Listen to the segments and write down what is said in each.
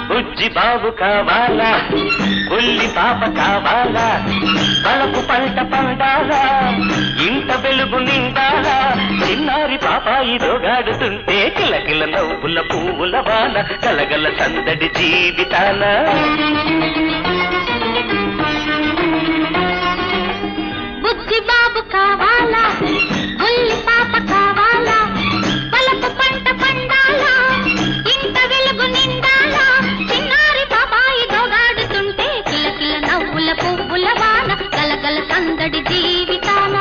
బుజ్జి బాబు కావాలా బుల్లి పాప కావాలా బలపు పంట పండాలా ఇంట వెలుగు నిండాలా చిన్నారి పాపాయి దోగాడుతుంటే కిలకిల నవ్వుల పువ్వుల వాన కలగల సందడి జీవితాన బుజ్జి బాబు కావాలా బుల్లి పాప కావాలా పలపు పంట పండాలా ఇంత వెలుగు నిండాలా చిన్నారి పాపాయి దోగాడుతుంటే కిలకిల నవ్వుల పువ్వుల వాన కలకల సందడి జీవితాల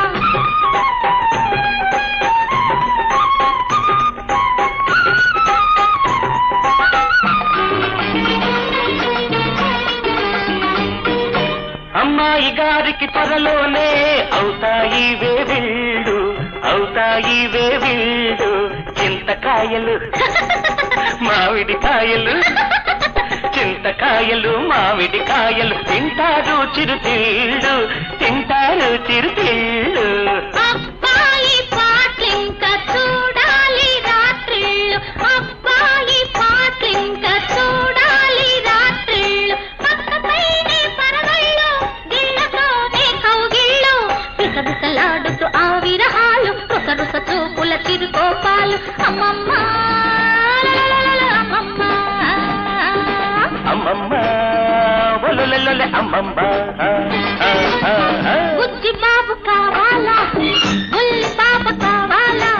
అమ్మాయి గారికి త్వరలోనే అవుతాయి వేవిళ్ళు అవుతాయి వేవిళ్ళు చింతకాయలు మామిడి కాయలు చింతకాయలు మామిడి కాయలు తింటారు చిరుతిళ్ళు తింటారు చిరుతిళ్ళు అబ్బాయి పాట్లింక చూడాలి రాత్రిళ్ళు అబ్బాయి పాట్లింక చూడాలి రాత్రిళ్ళు పక్కపైనే పరవళ్ళు గిళ్ళతోనే కౌగిళ్ళు పిసపిసలాడుతూ ఆ విరహాలు రుసరుస చూపుల చిరుకోపాలు అమ్మమ్మ లలలలల అమ్మమ్మ అమ్మమ్మ ఒలొలొలొలె అమ్మమ్మ ఆ, ఆ, ఆ, ఆ. బుజ్జి బాబు కావాలా బుల్లి పాప కావాలా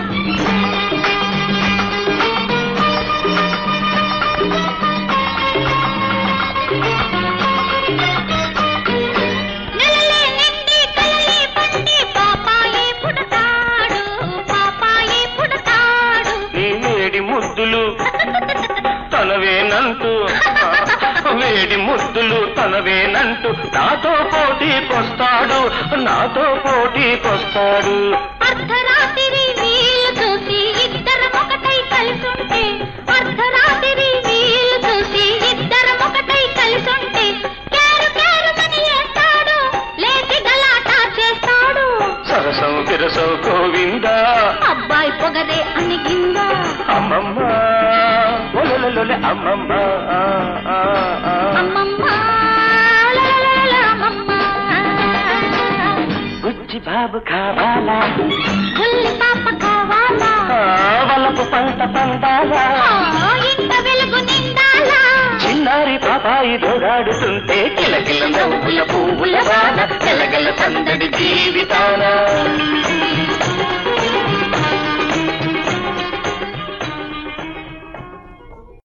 నెలలే నిండి కలలే పండి పాపాయి పుడతాడు పాపాయి పుడతాడు నీ వేడి ముద్దులు తనవేనంటూ వేడి ముద్దులు తనవేనంటూ నాతో పోటీకొస్తాడు నాతో పోటీకొస్తాడు అర్ధరాత్రి వీలు చూసి ఇద్దరం ఒకటై కలిసుంటే అర్ధరాత్రి వీలు చూసి ఇద్దరం ఒకటై కలిసుంటే కేరు కేరుమని వేస్తాడు లేచి గలాట చేస్తాడు సరసం విరసం గోవిందా అబ్బాయి పొగరే అణిగిందా అమ్మమ్మ ఒలొలొలొలె అమ్మమ్మ ఆ, ఆ, ఆ. అమ్మమ్మ లలలల అమ్మమ్మ బుజ్జి బాబు కావాలా బుల్లి పాప కావాలా ఆ, వలపు పంట పండాలా ఆ, ఇంట వెలుగు నిండాలా చిన్నారి పాపాయి దోగాడుతుంటే కిలకిల నవ్వుల పువ్వుల వాన కలగల సందడి జీవితాన